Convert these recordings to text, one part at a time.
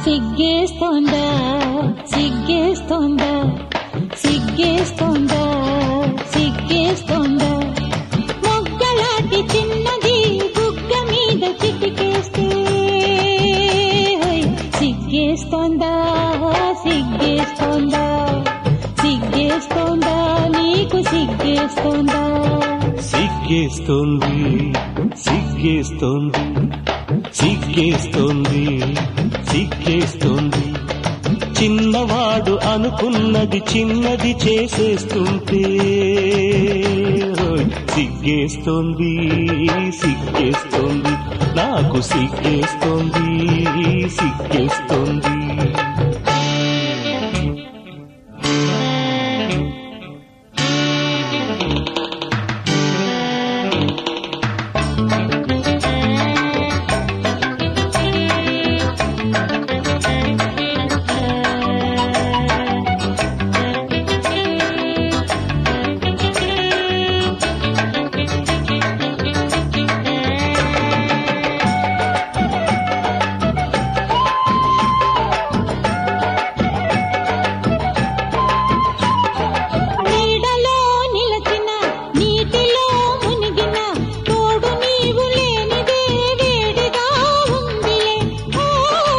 సిగ్గేస్తోందా సిగ్గేస్తోందా సిగ్గేస్తోందా సిగ్గేస్తోందా మొగ్గలాంటి చిన్నది బుగ్గ మీద చిటికేస్తే హోయ్, సిగ్గేస్తోందా సిగ్గేస్తోందా సిగ్గేస్తోందా నీకు సిగ్గేస్తోందా సిగ్గేస్తోంది సిగ్గేస్తోంది సిగ్గేస్తోంది సిగ్గేస్తోంది చిన్నవాడు అనుకున్నది చిన్నది చేసేస్తుంటే ఓయ్, సిగ్గేస్తోంది సిగ్గేస్తోంది నాకు సిగ్గేస్తోంది సిగ్గేస్తోంది నీడలో నిలచిన నీటిలో మునిగిన తోడు నీవు లేనిదే వేడిగా ఉందిలే ఓ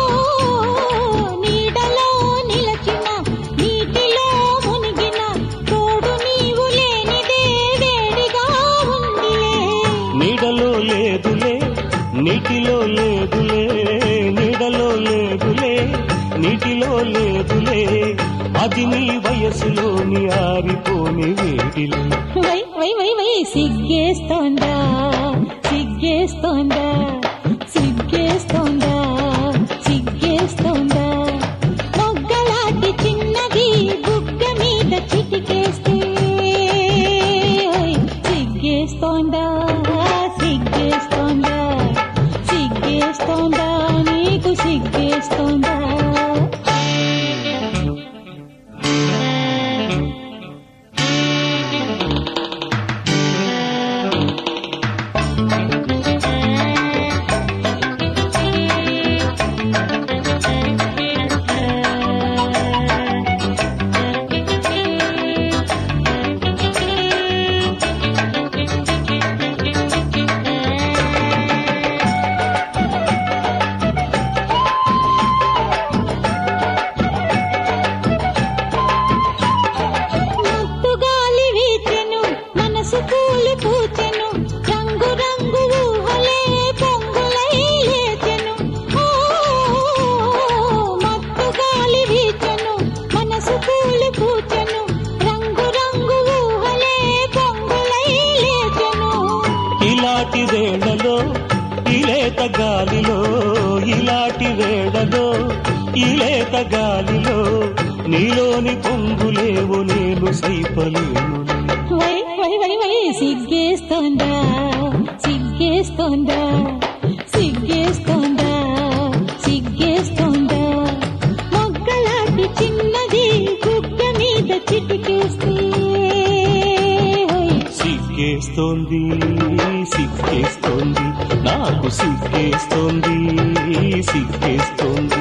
నీడలో నిలచిన నీటిలో మునిగిన తోడు నీవు లేనిదే వేడిగా ఉందిలే నీడలో లేదులే నీటిలో లేదులే నీడలో లేదులే నీటిలో లేదులే అది నీ వయసులోని ఆరిపోని వేడిలే వై వై వై వై సిగ్గేస్తోందా సిగ్గేస్తోందా సిగ్గేస్తోందా సిగ్గేస్తోందా మొగ్గలాంటి చిన్నది బుగ్గ మీద చిటికేస్తే ఓయ్, సిగ్గేస్తోందా సిగ్గేస్తోందా సిగ్గేస్తోందా నీకు సిగ్గేస్తోందా ముత్తు గాలి వీచెను మనసు పూలు పూచెను రంగు రంగు ఊహలే పొంగులై లేచెను ఓ మత్తు గాలి వీచెను మనసు పూలు పూచెను రంగు రంగు ఊహలే పొంగులై లేచెను ఇలాంటి వేళలో ఇలేత గాలిలో ఇలాంటి వేళలో ఇలేత గాలిలో నీలోని పొంగులేవు నేను సైపలేను వై వై వై వై సిగ్గేస్తోందా సిగ్గేస్తోందా సిగ్గేస్తోందా సిగ్గేస్తోందా మొగ్గలాంటి చిన్నది బుగ్గ మీద చిటికేస్తే హోయ్, సిగ్గేస్తోంది సిగ్గేస్తోంది నాకు సిగ్గేస్తోంది సిగ్గేస్తోంది